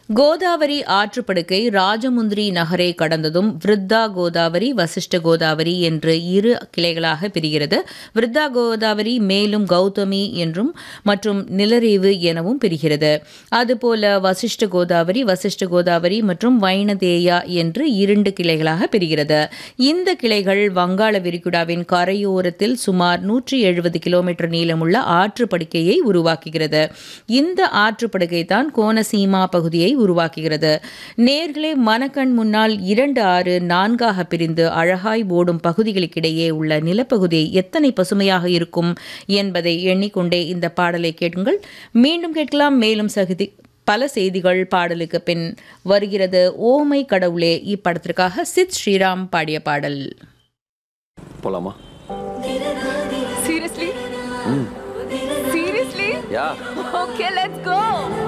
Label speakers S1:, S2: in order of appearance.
S1: கோதாவரி ஆற்றுப்படுக்கை ராஜமுந்திரி நகரை கடந்ததும் விருத்தா கோதாவரி வசிஷ்ட கோதாவரி என்று இரு கிளைகளாக பிரிகிறது விருத்தா கோதாவரி மேலும் கௌதமி என்றும் மற்றும் நிலரேவு எனவும் பிரிகிறது அதுபோல வசிஷ்ட கோதாவரி வசிஷ்ட கோதாவரி மற்றும் வைணதேயா என்று இரண்டு கிளைகளாக பிரிகிறது இந்த கிளைகள் வங்காள விரிகுடாவின் கரையோரத்தில் சுமார் நூற்றி எழுபது கிலோமீட்டர் நீளமுள்ள ஆற்றுப்படுக்கையை உருவாக்குகிறது இந்த ஆற்றுப்படுக்கை தான் கோனசீமா பகுதியை உருவாக்குகிறது நேர்களே மனக்கண் முன்னால் இரண்டு ஆறு நான்காக பிரிந்து அழகாய் ஓடும் பகுதிகளுக்கிடையே உள்ள நிலப்பகுதி எத்தனை பசுமையாக இருக்கும் என்பதை எண்ணிக்கொண்டே இந்த பாடலை கேட்குங்கள் மீண்டும் கேட்கலாம் மேலும் சகுதி பல செய்திகள் பாடலுக்கு பின் வருகிறது ஓமை கடவுளே இப்படத்திற்காக சித் ஸ்ரீராம் பாடிய பாடல்
S2: போலாமா
S3: Seriously? Seriously?
S2: Yeah
S3: Okay, let's go.